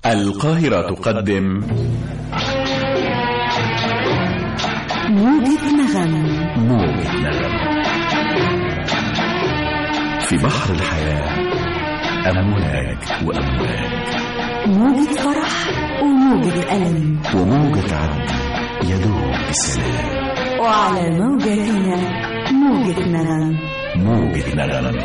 القاهرة تقدم موجة نغم موجة نغم في بحر الحياة أمواج وأمواج موجة فرح وموجة ألم وموجة عدل يدوب بسلام وعلى موجتنا موجة نغم موجة نغم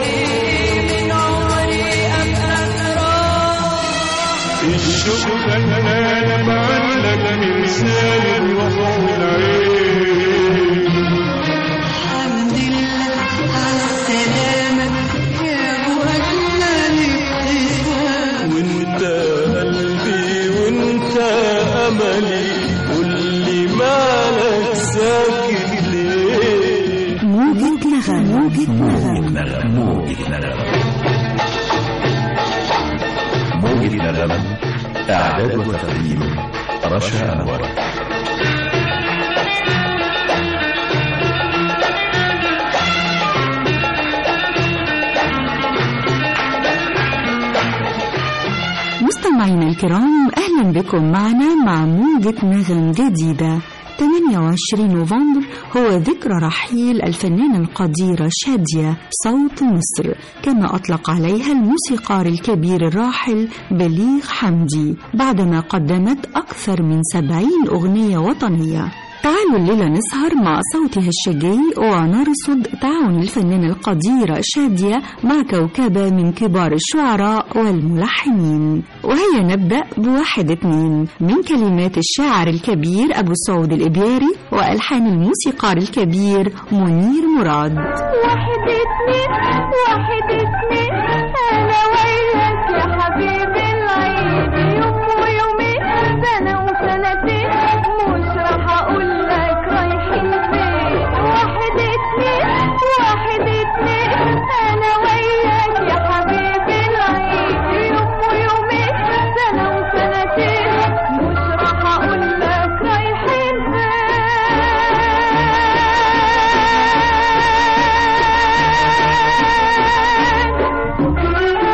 الشوق خلانا معلق من سالم وحور العين الحمد لله على السلامة يا مهلا الابتسام وانت قلبي وانت املي قولي مالك ساكت ليه موجة نغم موجة نغم نغم موجة نغم موجة نغم إعداد وتقديم رشا أنور مستمعينا الكرام أهلا بكم معنا مع موجة نغم جديدة 28 نوفمبر هو ذكرى رحيل الفنانة القديرة شادية صوت مصر كما أطلق عليها الموسيقار الكبير الراحل بليغ حمدي بعدما قدمت أكثر من 70 أغنية وطنية تعالوا الليلة نسهر مع صوتها الشجي ونرصد تعاون الفنانة القديرة شادية مع كوكبة من كبار الشعراء والملحنين وهيا نبدأ بواحد اتنين من كلمات الشاعر الكبير أبو سعود الإبياري وألحان الموسيقار الكبير منير مراد واحد اتنين واحد اتنين انا وياك يا حبيبي العيد يوم ويومين سنة وسنتين مش راح اقول لك رايحين فين واحد اتنين واحد اتنين انا وياك يا حبيبي العيد يوم ويومين سنة وسنتين مش راح اقول لك رايحين فين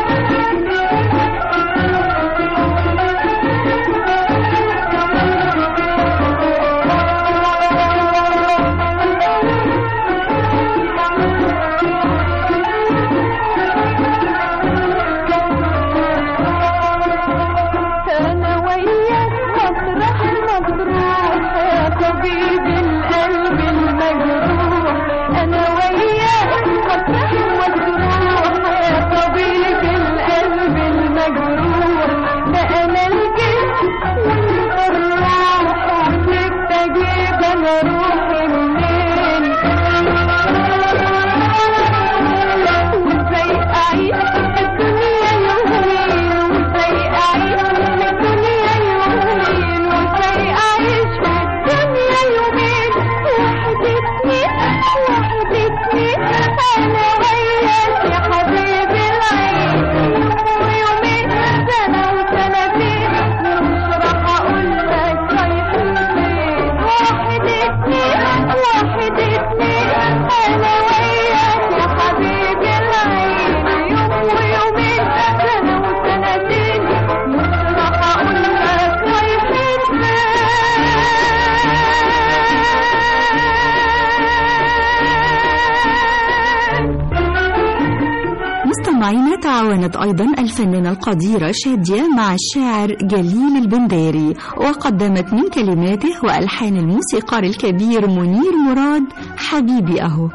أنا وياك مطرح مطروح يا طبيب القلب المجروح أنا وياك مطرح مطروح يا طبيب القلب المجروح ده أنا الجسم وأنت الروح وسبت أجيب أنا روحي منين وازاي اعيش في الدنيا يومين وازاي اعيش في الدنيا يومين وازاي اعيش في الدنيا يومين واحد اتنين واحد اتنين انا وياك يا حبيبي العين يوم ويومين سنة وسنتين مش راح اقول لك رايحين فين واحد اتنين واحد اتنين انا وياك يا حبيبي العين يوم ويومين سنة وسنتين مش راح اقول لك رايحين فين مستمعينا تعاونت أيضا الفنانة القديرة شادية مع الشاعر جليل البنداري وقدمت من كلماته وألحان الموسيقار الكبير منير مراد حبيبي أهو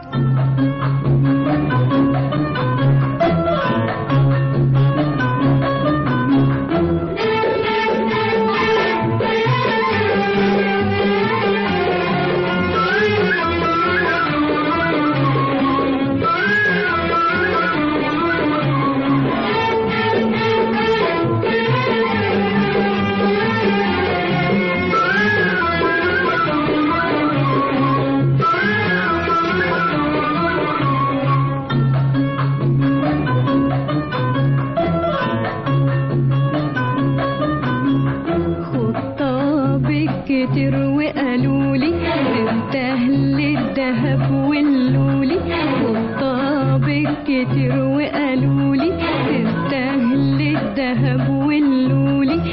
خطابك كتير وقالوا لي تستاهل الذهب واللولي خطابك كتير وقالوا لي تستاهل الذهب واللولي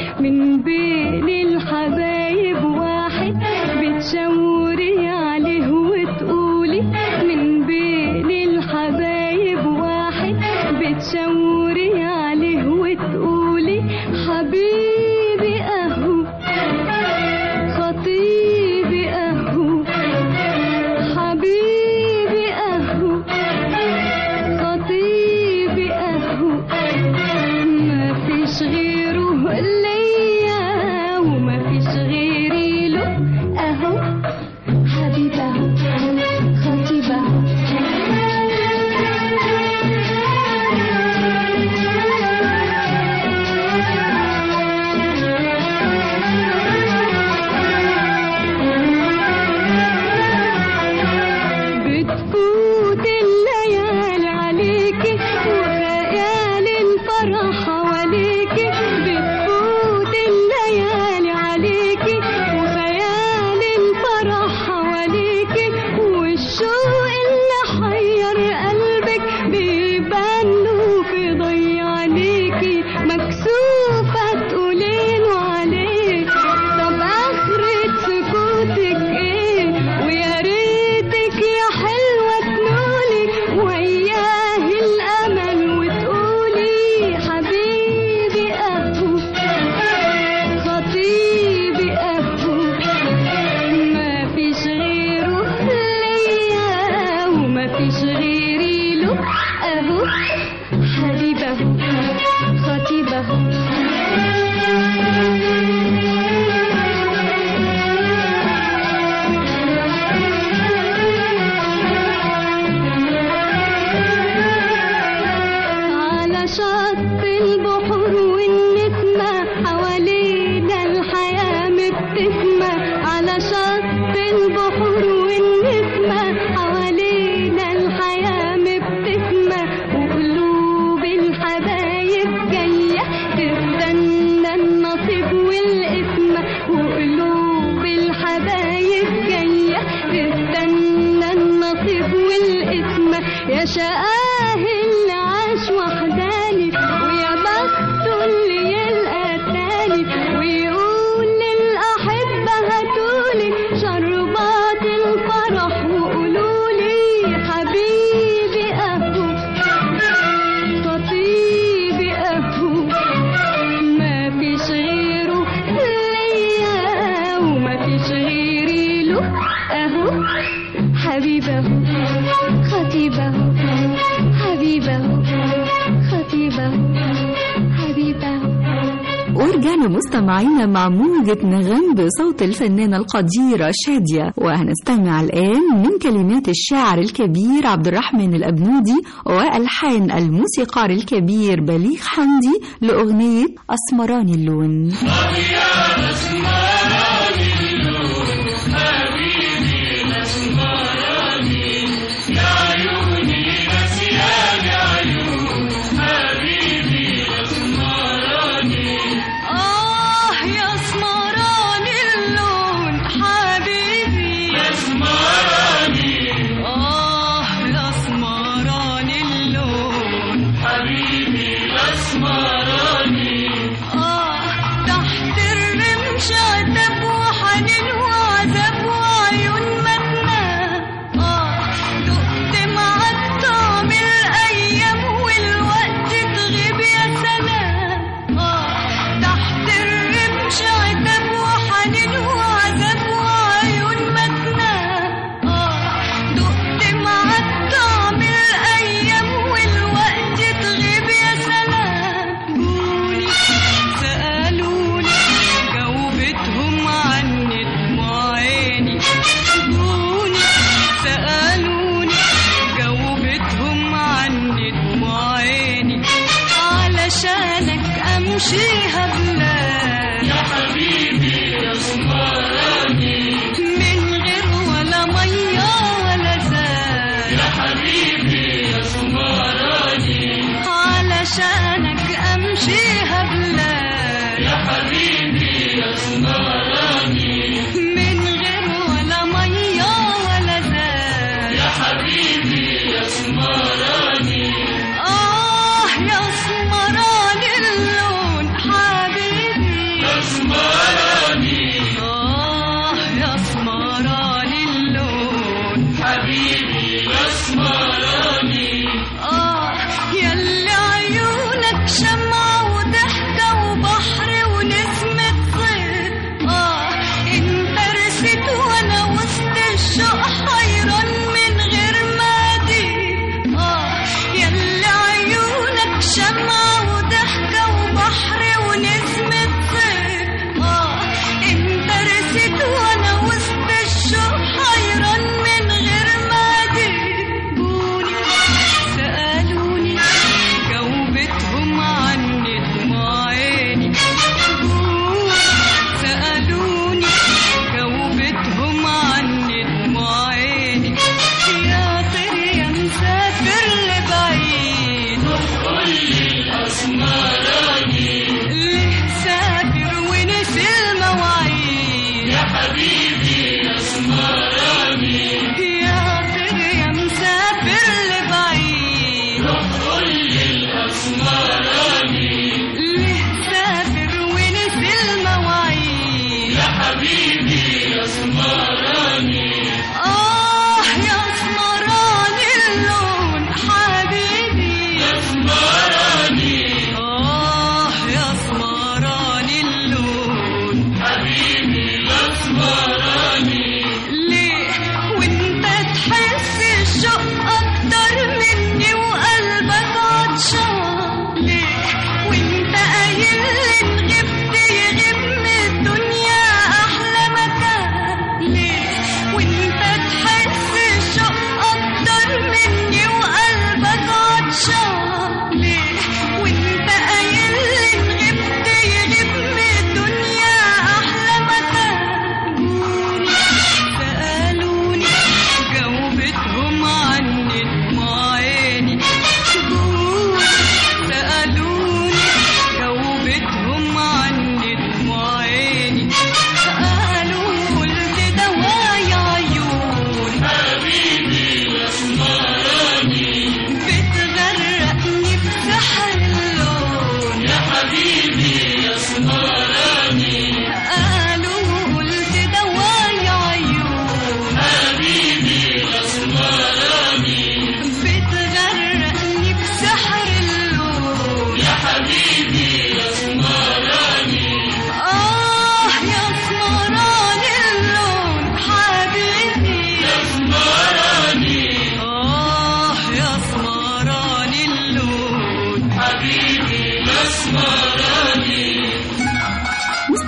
ليا وما فيش غيري له اهو حبيبه خطيبه بتفوت الليالي عليكي وخيال الفرح حواليكي بتفوت الليالي عليكي وخيال الفرح حواليكي والشوق اللي حير قلبك بيبان له في ضي عليكي مكسوفة تقوليله عليه طب آخرة سكوتك ايه ويا ريتك يا حلوة تنولي وياه الأمل وتقولي حبيبي أهو خطيبي أهو ما فيش غيره ليا وما فيش غيري له أهو حبيبه خطيبه على شط البحور والنسمة حوالينا الحياة مبتسمة على شط البحور والنسمة حوالينا الحياة مبتسمة وقلوب الحبايب جاية تستنى النصيب والقسمة وقلوب الحبايب جاية تستنى النصيب والقسمة يا شقاه اللي عاش وحداني ويا بخته اللي يلقى تاني ويقول للأحبة هاتولي شربات الفرح وقولولي حبيبي أهو خطيبي أهو ما فيش غيره ليا وما فيش غيري له أهو حبيبه خطيبه حبيبه خطيبه حبيبه ورجعنا مستمعينا مع موجة نغم بصوت الفنانة القديرة شادية وهنستمع الآن من كلمات الشاعر الكبير عبد الرحمن الأبنودي وألحان الموسيقار الكبير بليغ حمدي لأغنية أسمراني اللون آه يا سمراني اللون حبيبي يا سمراني آه يا سمراني اللون حبيبي يا سمراني آه تحت الرمش عتب وحنين وعذاب وعيون منا آه دقت معاك طعم الأيام والوقت تغيب يا سلام آه تحت الرمش عتاب وحنين وعذاب وعيون منا آه دقت معاك طعم الأيام والوقت تغيب يا سلام جوني سألوني جاوبتهم عني دموع عيني جوني سألوني جاوبتهم عني دموع عيني علشانك أمشيها بلاد يا حبيبي يا سمراني من غير ولا مية ولا زاد يا حبيبي يا سمراني علشانك أمشيها بلاد يا حبيبي يا سمراني من غير ولا مية ولا زاد يا حبيبي يا سمراني آه يا سمراني اللون حبيبي يا سمراني آه يا سمراني اللون حبيبي يا سمراني آه ياللي عيونك شمعة وضحكة وبحر ونسمة صيد آه انت رست وانا وسط الشوق حيران من غير ما أدري آه ياللي عيونك شمعة وضحكة وبحر ونسمة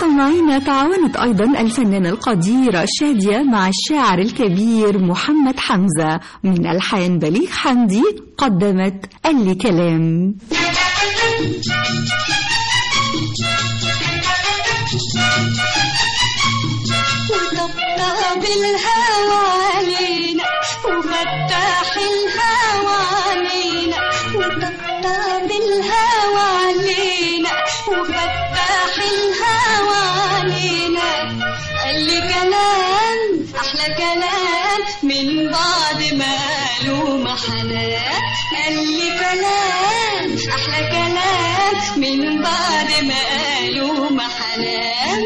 مستمعينا تعاونت أيضا الفنانة القديرة شادية مع الشاعر الكبير محمد حمزة من ألحان بليغ حمدي قدمت قال لي كلام وطبطب الهوى علينا وفتح الهوى علينا وطبطب الهوى علينا وفتح الهوى علينا قال لي كلام احلى كلام من بعد ما قالوا محناه قال لي كلام احلى كلام من بعد ما قالوا محناه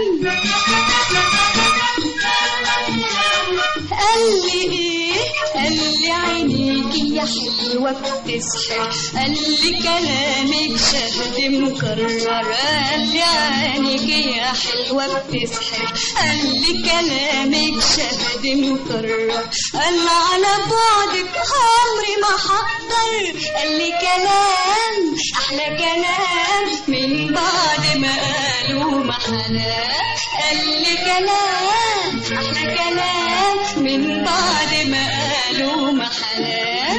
قال لي ايه قال لي عينيكي يا حلوة بتسحر قال لي كلامك شهد مكرر قال لي عينيكي يا حلوة بتسحر قال لي كلامك شهد مكرر قال على بعدك عمري ما حقدر قال لي كلام احلى كلام من بعد ما قالوا محلاه قال لي كلام احلى كلام من بعد ما قالوا محلاه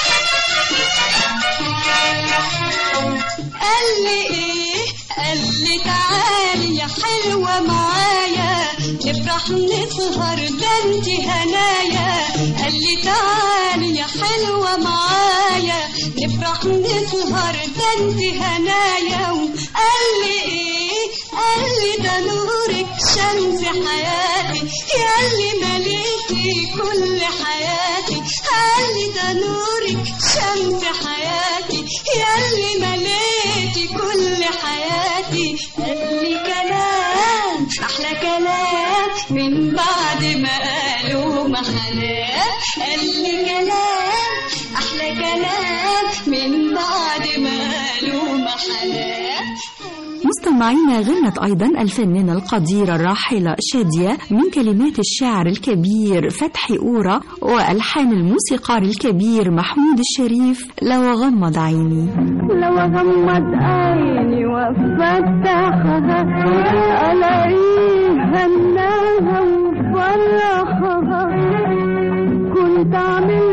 قال لي ايه قال لي تعالي يا حلوة معايا نفرح نسهر ده انت هنايا قال لي تعالي يا حلوة معايا نفرح نسهر ده انت هنايا وقال لي ايه قال لي ده نورك شمس حياتي ياللي مليتي كل حياتي قال لي ده نورك شمس حياتي ياللي مليتي كل حياتي قال لي كلام احلى كلام من بعد ما قالوا محلاه قال لي كلام احلى كلام من بعد ما قالوا محلاه مستمعينا غنت أيضا الفنانة القديرة الراحلة شادية من كلمات الشاعر الكبير فتحي أورا وألحان الموسيقار الكبير محمود الشريف لو غمض عيني لو اغمض عيني وافتحها الاقيها انها وفرحها كنت اعمل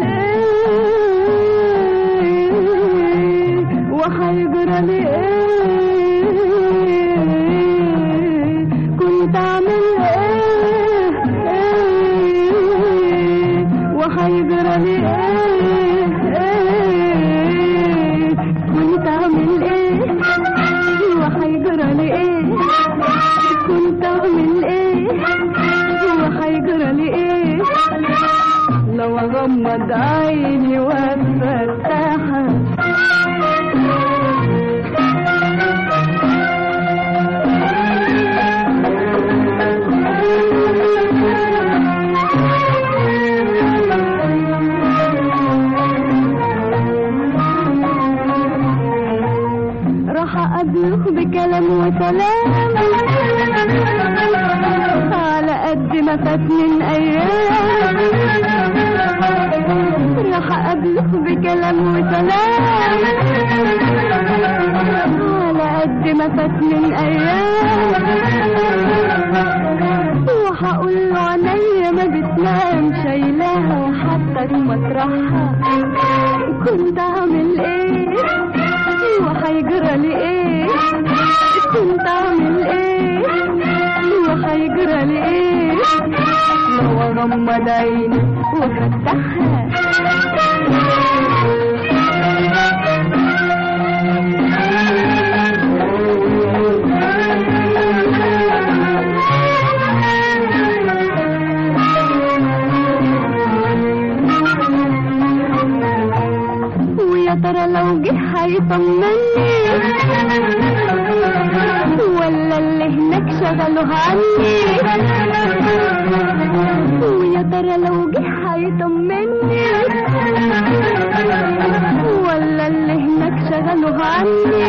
ايه وهيجرى لي ايه كنت اعمل ايه ايه وهيجرى لي ايه ايه كنت اعمل ايه وهيجرى لي ايه كنت اعمل ايه وهيجرى لي ايه لو اغمض عيني وافتحها راح أقابله بكلام وسلام على قد ما فات من أيام راح أقابله بكلام وسلام على قد ما فات من أيام وهقول له عينيا ما بتنام شايلاها وحاطة مطرحها كنت أعمل إيه وهيجرى لي ايه كنت اعمل ايه وهيجرى لي ايه لو اغمض عيني وافتحها ويا ترى لو جه هيطمني ولا اللي هناك شغلوه عني ويا ترى لو جه هيطمني ولا اللي هناك شغلوه عني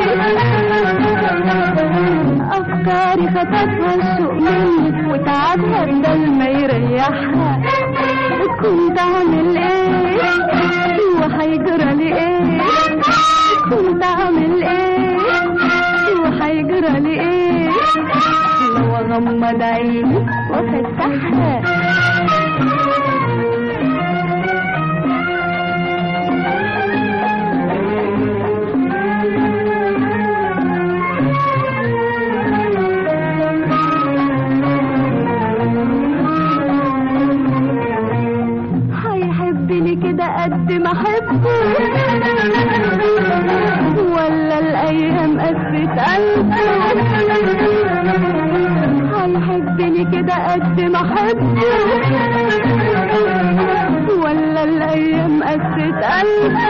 أفكاري خطفها السوق مني وتعبها بدل ما يريحها كنت أعمل إيه وهيجرى لي إيه كنت أعمل إيه وهيجرى لي إيه لو واغمض عيني وافتحها هيحبني كده قد ما احبه ولا الايام قست قلبه هيحبني كده قد ما احبه ولا الايام قست قلبه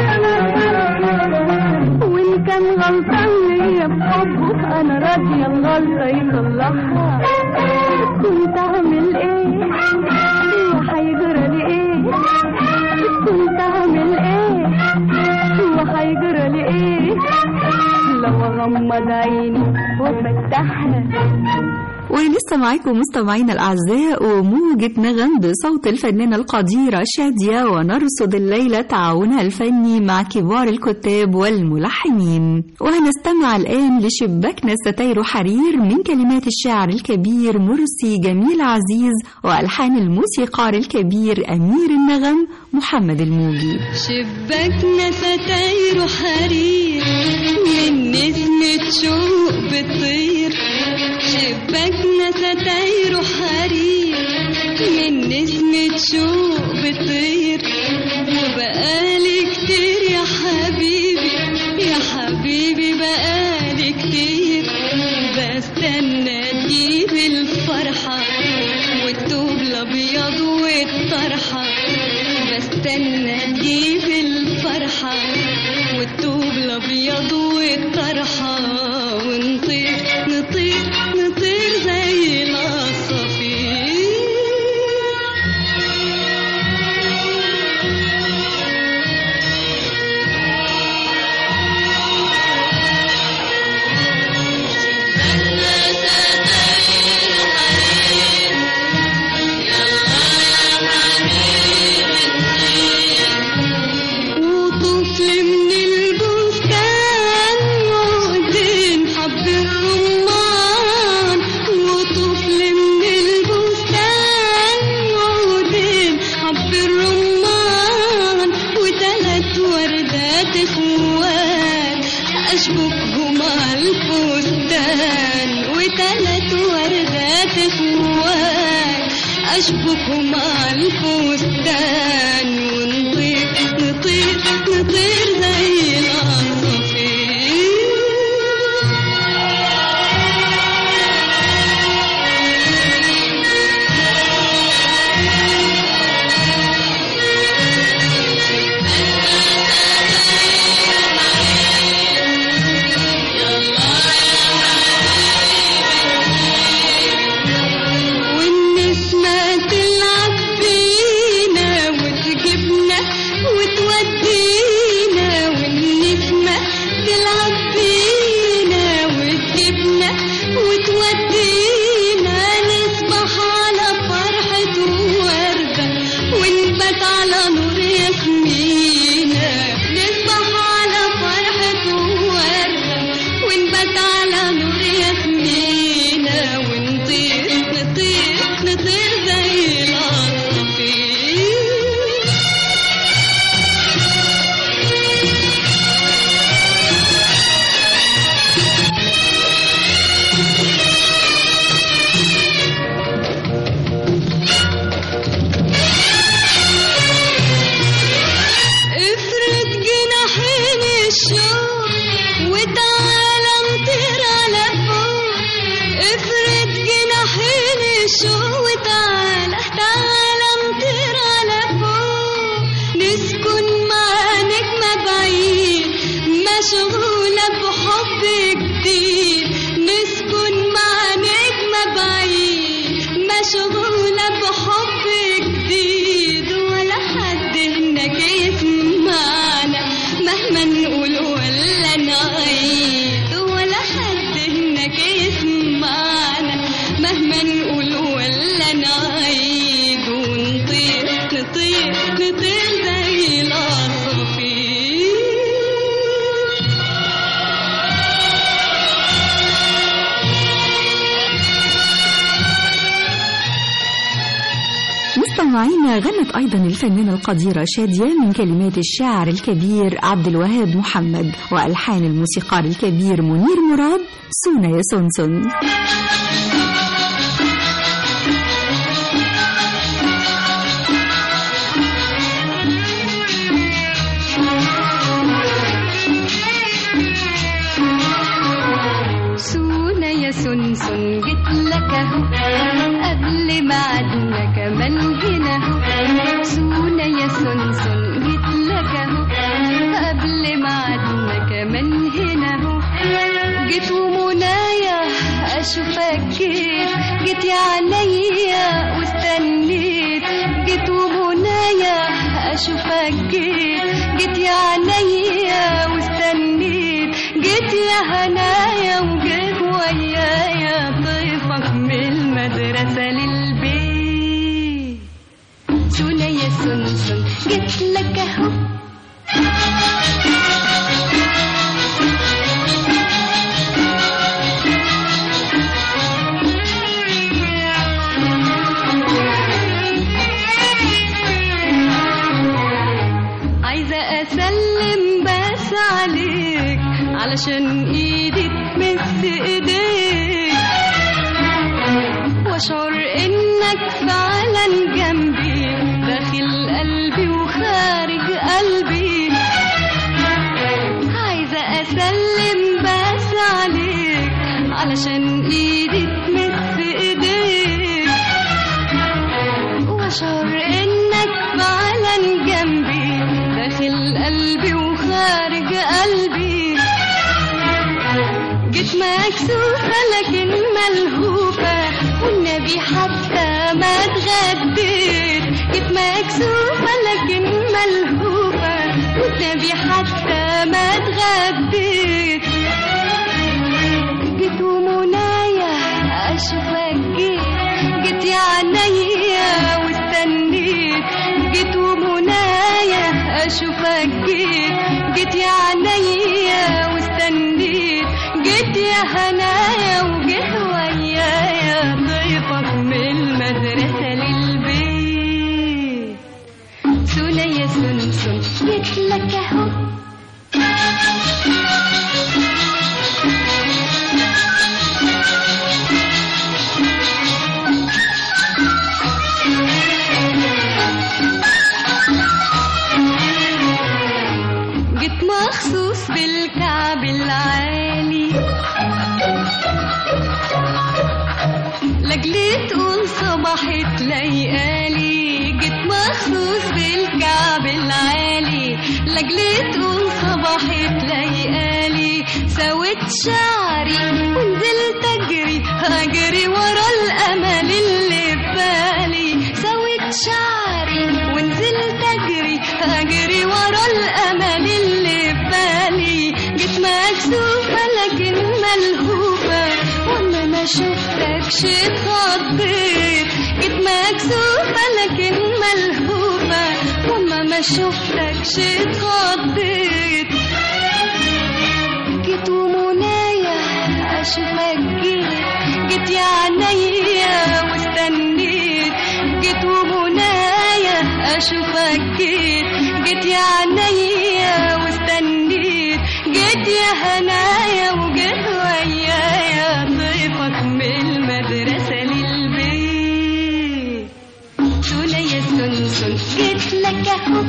وان كان غلطان ليا بحبه انا راضيه الغلطه يصلحها كنت اعمل ايه وهيجرى لي ايه كنت اعمل ايه وهيجرى لي ايه لو اغمض عيني وافتحها ولسه معاكم مستمعينا الأعزاء وموجة نغم بصوت الفنانة القديرة شادية ونرصد الليلة تعاونها الفني مع كبار الكتاب والملحنين وهنستمع الآن لشباكنا ستاير حرير من كلمات الشاعر الكبير مرسي جميل عزيز وألحان الموسيقار الكبير أمير النغم محمد الموجي شباكنا ستاير حرير من نسمة شوق بتطير شباكنا ستاير حرير من نسمة شوق بتطير وبقالي كتير يا حبيبي يا حبيبي بقالي كتير بستنى تجيب الفرحة والثوب الأبيض والطرحة بستنى تجيب الفرحة والثوب الأبيض والطرحة ونطير نطير نطير زي العصافير وطفل من البستان وعودين حب الرمان وطفل من البستان وعودين حب الرمان وتلات وردات اخوات اشبكهم على الفستان وتلات وردات اخوات اشبكهم على الفستان ونطير نطير نطير زي العصافير والنسمة تلعب بينا وتجيبنا وتودينا والنسمة تلعب بينا وتجيبنا وتودينا نصبح على فرحة وردة ونبات على نور ياسمينة نصبح على فرحة وردة ونبات على نور ياسمينة ونطير نطير نطير زي العصافير افرد جناحين الشوق وتعالى نطير على فوق افرد جناحين الشوق وتعالى تعالى نطير على فوق نسكن مع نجمة بعيد مشغولة بحب جديد نسكن مع نجمة بعيد مشغولة بحب جديد ولا حد هناك يسمعنا مهما نقول ولا نعيد ولا حد هناك يسمعنا مهما نقول ولا نعيد ونطير نطير نطير زي العصافير مستمعينا غنت أيضا الفنانة القديرة شادية من كلمات الشاعر الكبير عبد الوهاب محمد وألحان الموسيقار الكبير منير مراد سونا يا سونسون سونا يا سنسن جيت لك اهو قبل ميعادنا كمان هنا اهو سونا يا سنسن جيت لك اهو قبل ميعادنا كمان هنا اهو جيت ومنايا اشوفك جيت جيت يا عينيا واستنيت جيت ومنايا اشوفك جيت جيت يا عينيا واستنيت جيت يا هنايا وجيت ويايا ضيفك من المدرسة للبيت سونا يا سنسن جيت لك اهو عايزة أسلم بس عليك علشان إيدي تمس إيديك وأشعر إنك فعلا جنبي داخل قلبي وخارج قلبي عايزة أسلم بس عليك علشان إيدي تمس إيديك واشعر انك فعلا جنبي داخل قلبي وخارج قلبي جيت مكسوفة لكن ملهوفة والنبي حتى ما اتغديت جيت مكسوفة لكن ملهوفة والنبي حتى ما اتغديت جيت ومنايا اشوفك جيت جيت يا عينيا واستنيت جيت ومنايا اشوفك جيت جيت يا عينيا واستنيت جيت يا هنايا وجيت ويايا ضيفك من المدرسة للبيت سونا يا سنسن جيت لك اهو جيت مخصوص بالكعب العالي لجلي تقول صباحت ليالي جيت مخصوص بالكعب العالي لجلي تقول صباحت ليالي سويت شعري ونزلت اجري اجري ورا الامل اللي في بالي سويت شعري ونزلت اجري اجري ورا الامل اللي في بالي جيت مكسوفه لكن ملهوفه وانا ما شفتكش اتخضيت جيت مكسوفه لكن ملهوفه وانا ما شفتكش اتخضيت جيت ومنايا اشوفك جيت جيت يا عينيا واستنيت جيت ومنايا اشوفك جيت جيت يا عينيا واستنيت جيت يا هنايا وجيت ويايا ضيفك من المدرسة للبيت سونا يا سنسن جيت لك اهو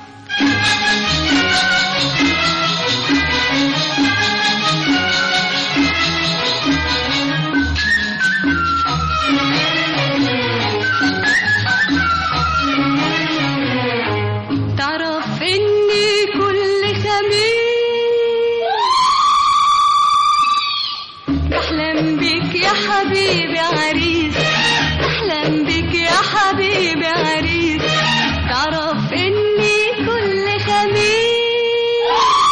تعرف اني كل خميس بحلم بيك يا حبيبي عريس بحلم بيك يا حبيبي عريس تعرف اني كل خميس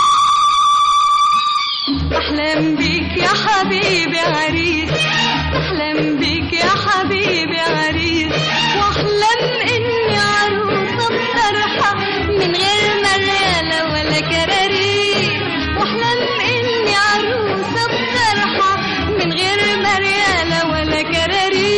بحلم بيك يا حبيبي عريس بحلم بيك يا حبيبي عريس واحلم اني عروسه بطرحه من غير مرياله ولا كراريس واحلم اني عروسه بطرحه من غير مرياله ولا كراريس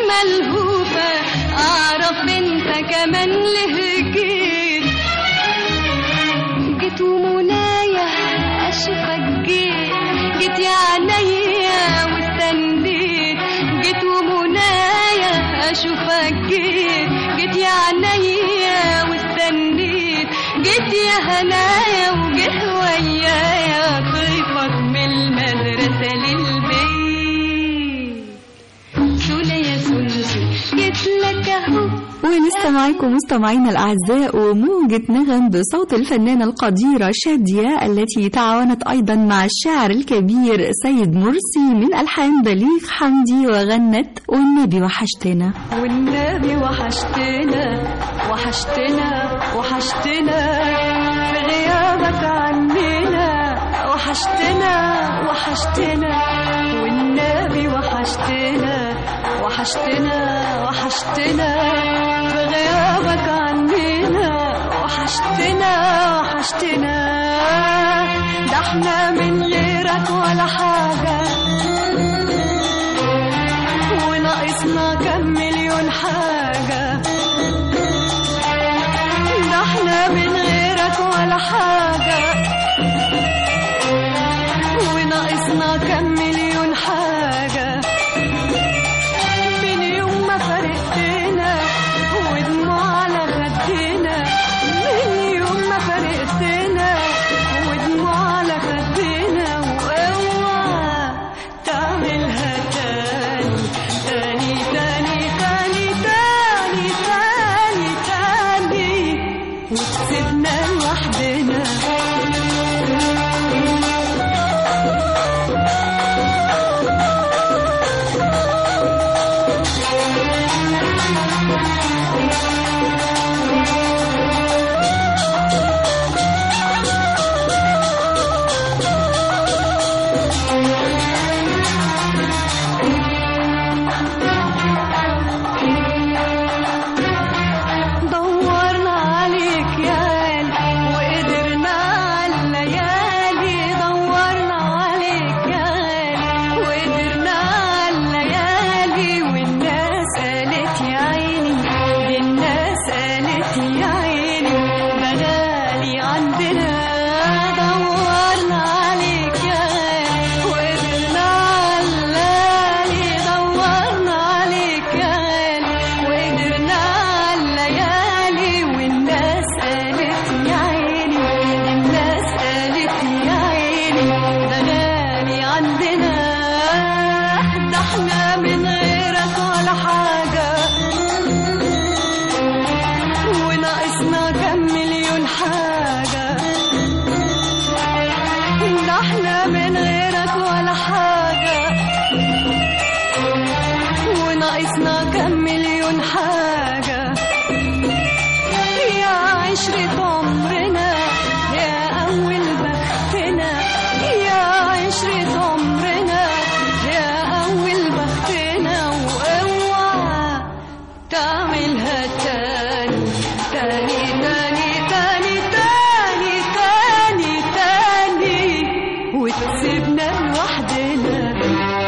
ملهوفة أعرف أنت كمان له جيت جيت ومنايا أشوفك جيت جيت يا عينيا واستنيت جيت ومنايا أشوفك جيت جيت يا عينيا واستنيت جيت يا هنايا وجه ويايا طيفك من المدرسة للبيت سولا يا سلسل جيت لك اهو ولسه معاكم مستمعينا الأعزاء وموجة نغم بصوت الفنانة القديرة شادية التي تعاونت أيضا مع الشاعر الكبير سيد مرسي من ألحان بليغ حمدي وغنت والنبي وحشتنا والنبي وحشتنا وحشتنا وحشتنا في غيابك عننا وحشتنا وحشتنا والنبي وحشتنا وحشتنا وحشتنا في غيابك عننا وحشتنا وحشتنا ده احنا من غيرك ولا حاجه وناقصنا كم مليون حاجة ده احنا من غيرك ولا حاجة وناقصنا كم مليون حاجة من يوم ما فرقتنا ودموع على خدنا من يوم ما فرقتنا ودموع على خدنا واوعى تعملها تاني تاني تاني تاني تاني تاني تاني وتسيبنا لوحدنا دورنا عليك يا غالي وقدرنا على الليالي دورنا عليك يا غالي وقدرنا على الليالي والناس قالت يا عيني دي الناس قالت يا عيني ده غالي عندنا دورنا عليك يا غالي وقدرنا على الليالي دورنا عليك يا غالي وقدرنا على الليالي والناس قالت يا عيني الناس قالت يا عيني ده غالي عندنا ده احنا من غيرك ولا حاجة وناقصنا كم مليون حاجة ده احنا من غيرك ولا حاجة وناقصنا كم مليون حاجة يا عشرة عمرنا يا أول بختنا يا عشرة عمرنا يا أول بختنا واوعى تعملها تاني تاني تاني تاني تاني تاني تاني وتسيبنا لوحدنا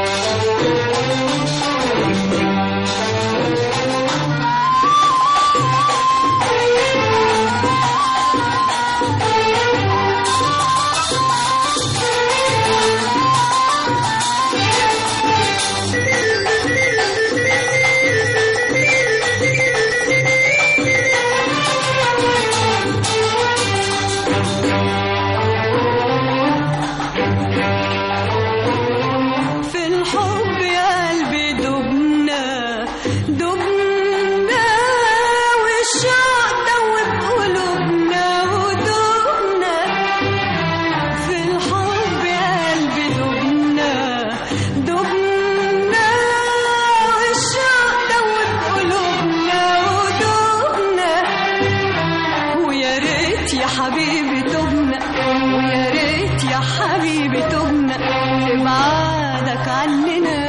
في الحب يا قلبي دبنا دبنا والشوق دوب قلوبنا ودبنا في الحب يا قلبي دبنا دبنا والشوق دوب قلوبنا ودبنا ويا ريت يا حبيبي تبنا ويا ريت يا حبيبي تبنا تبعدك عننا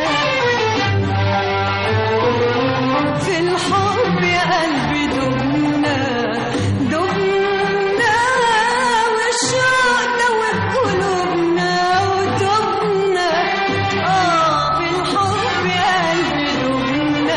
في الحب يا قلبي دبنا دبنا والشوق دوب قلوبنا ودبنا اه في الحب يا قلبي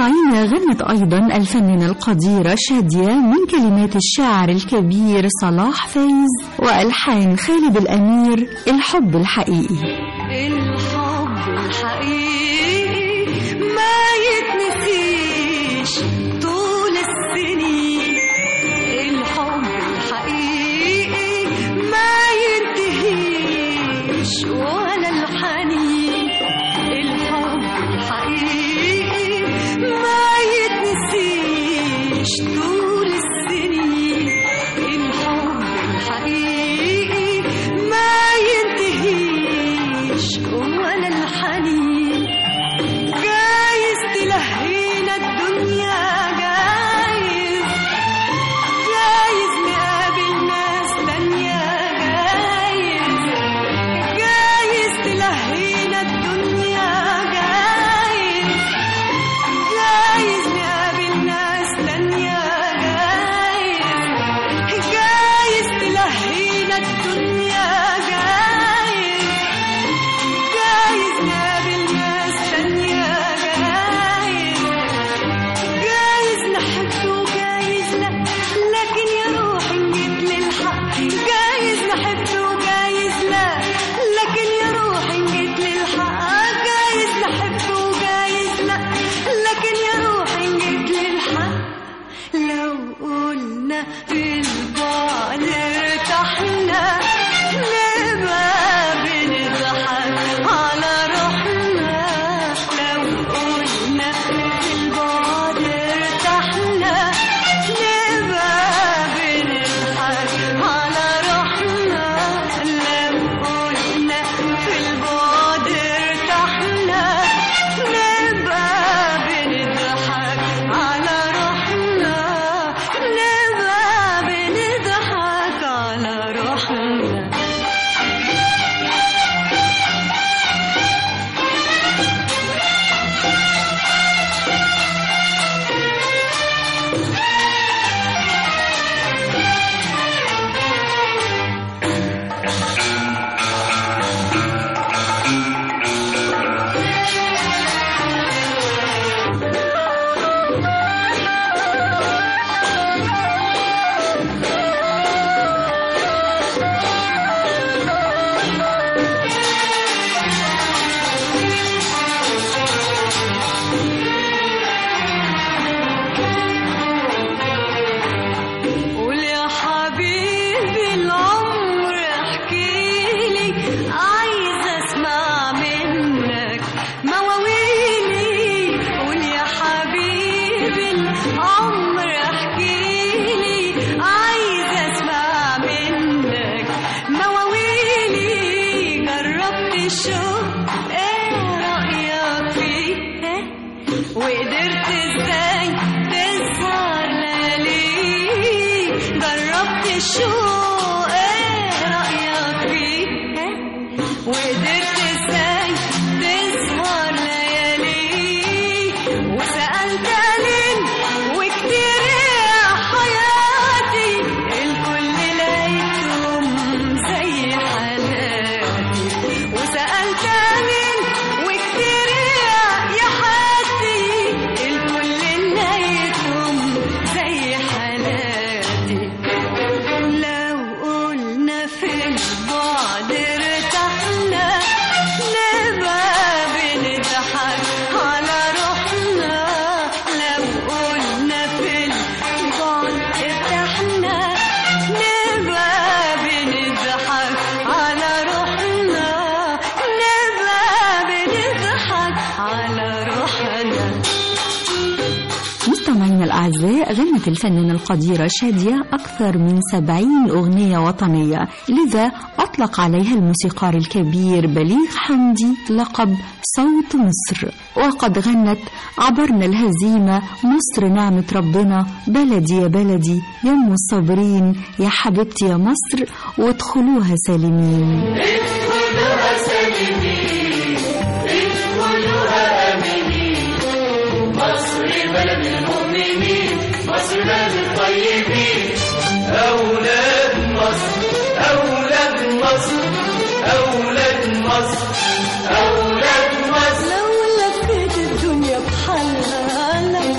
مستمعينا غنت أيضا الفنانة القديرة شادية من كلمات الشاعر الكبير صلاح فايز وألحان خالد الأمير الحب الحقيقي الحب الحقيقي ما يتنسيش طول السنين الحب الحقيقي ما ينتهيش ولا الحنين الحب الحقيقي ما يتنسيش طول السنين الحب الحقيقي ما ينتهيش ولا الحنين جايز تلهينا الدنيا جايز جايز نقابل ناس تانية جايز جايز تلهينا الدنيا جايز جايز نقابل ناس تانية جايز جايز تلهينا الدنيا جايز جايز نقابل ناس تانية جايز جايز نحب وجايز لا لكن يا روحي نجيب للحق جايز نحب وجايز لا لكن يا روحي نجيب للحق جايز نحب وجايز لا لكن يا روحي نجيب للحق لو قلنا في البعد ارتحنا نبقى بنضحك على روحنا لو قلنا في البعد ارتحنا نبقى بنضحك على روحنا لو قلنا في البعد ارتحنا نبقى بنضحك على روحنا نبقى بنضحك على روحنا قول يا حبيبي العمر احكيلي عايزة اسمع منك مواويلي قول يا حبيبي العمر احكيلي عايزة اسمع منك مواويلي جربت الشوق ايه رأيك فيه إيه؟ وقدرت ازاي تسهر ليالي جربت الشوق ايه رأيك فيه إيه؟ وقدرت ازاي تسهر ليالي وسألت لين وكتير يا حياتي الكل لقيتهم زي حالاتي وسألت مين وكتير يا يا حياتي الكل لقيتهم زي حالاتي لو قلنا في البعد ارتحنا نبقى بنضحك على روحنا لو قلنا في البعد ارتحنا نبقى بنضحك على روحنا نبقى بنضحك على روحنا مستمعينا الأعزاء غنت الفنانة القديرة شادية أكثر من سبعين أغنية وطنية لذا أطلق عليها الموسيقار الكبير بليغ حمدي لقب صوت مصر وقد غنت عبرنا الهزيمة مصر نعمة ربنا بلدي يا بلدي يا أم الصابرين يا حبيبتي يا مصر وادخلوها سالمين أولاد مصر أولاد مصر أولاد مصر أولاد مصر لو لفيت الدنيا بحالها لو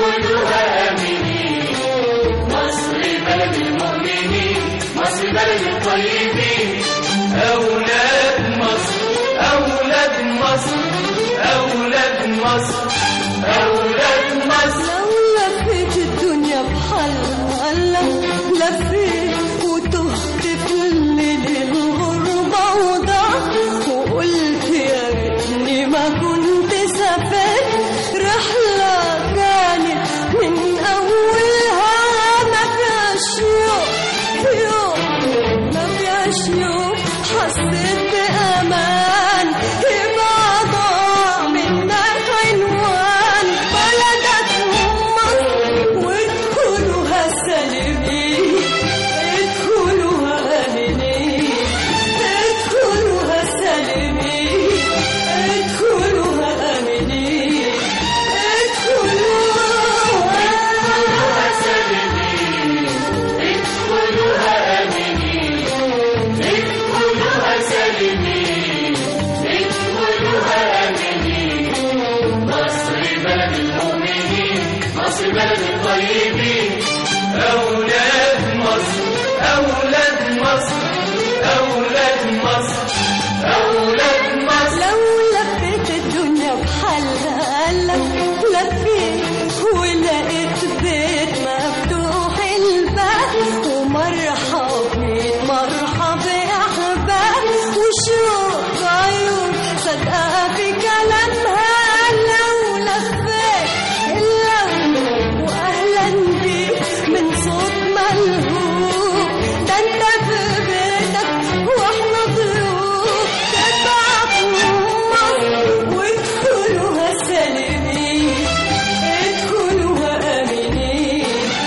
ادخلوها آمنين مصر بلد المؤمنين مصر بلد الطيبين أولاد مصر أولاد مصر أولاد مصر أولاد مصر لو لفيت الدنيا بحالها لو لفيت وتهت في الليل الغربة وضعت وقلت يا ريتني ما كنت سافرت رحلة كانت من أولها ما فيهاش يوم يوم ما فيهاش يوم حسيت بأمان يبقى ضاع منك عنوان بلدك مصر وادخلوها سالمين ادخلوها آمنين ادخلوها سالمين ادخلوها آمنين ادخلوها ادخلوها آمنين ادخلوها سالمين ادخلوها آمنين مصر بلد المؤمنين مصر بلد الطيبين أولاد مصر أولاد مصر أولاد مصر أولاد مصر لو لفيت الدنيا بحالها لو لفيت ولقيت بيت مفتوح الباب ومرحب بيه مرحب يا احباب وشوق عيون صدقة في كلامها لو لفيت اللون واهلا بيك من صوت ملهوب ده انت في بيتك واحنا ضيوف تبعك مصر وادخلوها سالمين ادخلوها امنين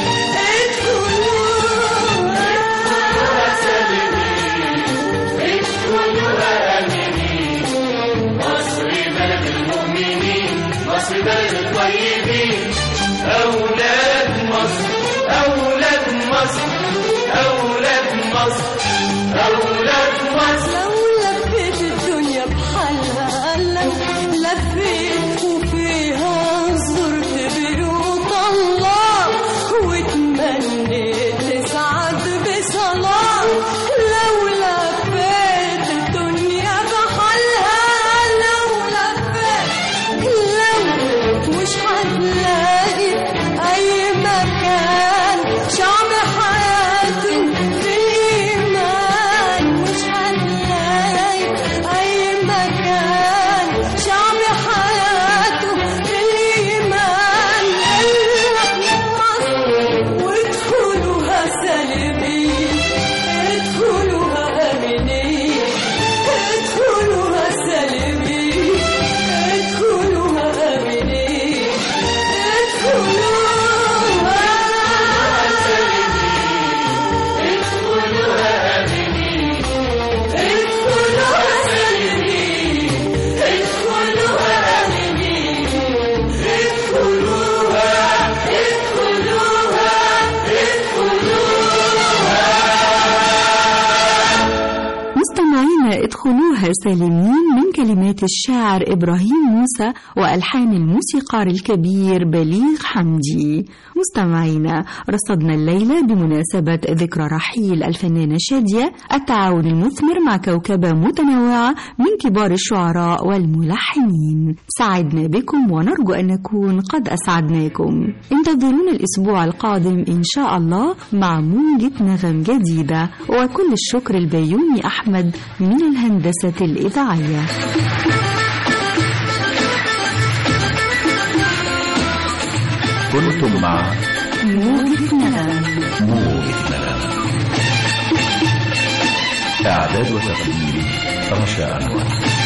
ادخلوها آمنين مصر بلد المؤمنين مصر بلد الطيبين أولاد مصر أولاد مصر أولاد مصر أولاد مصر لو لفيت الدنيا بحالها لو لفيت وفيها زرت بيوت الله وتمنيت تسعد بصلاة لو لفيت الدنيا بحالها لو لفيت لو مش هتلاقي أي مكان شعب حياته في الإيمان مش هتلاقي أي مكان شعب حياته في الإيمان إلا مصر وادخلوها سالمين ادخلوها آمنين ادخلوها سالمين ادخلوها آمنين ادخلوها آمنين ادخلوها سالمين ادخلوها آمنين ادخلوها ادخلوها مستمعينا ادخلوها سالمين من كلمات الشاعر إبراهيم موسى وألحان الموسيقار الكبير بليغ حمدي مستمعينا رصدنا الليلة بمناسبة ذكرى رحيل الفنانة شادية التعاون المثمر مع كوكبة متنوعة من كبار الشعراء والملحنين سعدنا بكم ونرجو أن نكون قد أسعدناكم انتظرونا الأسبوع القادم إن شاء الله مع موجة نغم جديدة وكل الشكر البيومي أحمد من الهندسة الإذاعية كنتم مع موجة نغم موجة نغم إعداد وتقديم رشا أنور